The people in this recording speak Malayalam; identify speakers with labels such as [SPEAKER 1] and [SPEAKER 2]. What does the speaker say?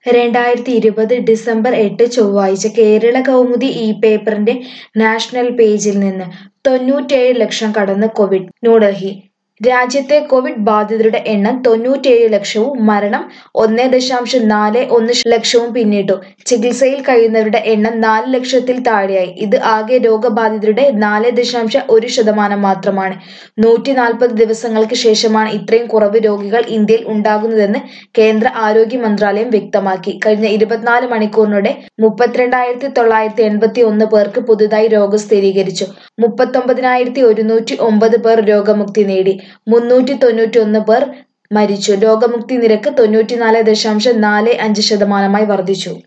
[SPEAKER 1] രണ്ടായിരത്തി ഇരുപത് ഡിസംബർ എട്ട് ചൊവ്വാഴ്ച കേരള കൗമുദി ഈ പേപ്പറിന്റെ നാഷണൽ പേജിൽ നിന്ന് തൊണ്ണൂറ്റേഴ് ലക്ഷം കടന്ന് കോവിഡ് ന്യൂഡൽഹി രാജ്യത്തെ കോവിഡ് ബാധിതരുടെ എണ്ണം തൊണ്ണൂറ്റേഴ് ലക്ഷവും മരണം ഒന്ന് ദശാംശം നാല് ഒന്ന് ലക്ഷവും പിന്നിട്ടു ചികിത്സയിൽ കഴിയുന്നവരുടെ എണ്ണം നാല് ലക്ഷത്തിൽ താഴെയായി ഇത് ആകെ രോഗബാധിതരുടെ നാല് ദശാംശം ഒരു ശതമാനം മാത്രമാണ് നൂറ്റി നാൽപ്പത് ദിവസങ്ങൾക്ക് ശേഷമാണ് ഇത്രയും കുറവ് രോഗികൾ ഇന്ത്യയിൽ ഉണ്ടാകുന്നതെന്ന് കേന്ദ്ര ആരോഗ്യ മന്ത്രാലയം വ്യക്തമാക്കി കഴിഞ്ഞ ഇരുപത്തിനാല് മണിക്കൂറിനിടെ മുപ്പത്തിരണ്ടായിരത്തി തൊള്ളായിരത്തി എൺപത്തി ഒന്ന് പേർക്ക് പുതുതായി രോഗം സ്ഥിരീകരിച്ചു മുപ്പത്തൊമ്പതിനായിരത്തി ഒരുന്നൂറ്റി ഒമ്പത് പേർ രോഗമുക്തി നേടി മുന്നൂറ്റി തൊണ്ണൂറ്റി ഒന്ന് പേർ മരിച്ചു രോഗമുക്തി നിരക്ക് തൊണ്ണൂറ്റിനാല് ദശാംശം നാല് അഞ്ച് ശതമാനമായി വർദ്ധിച്ചു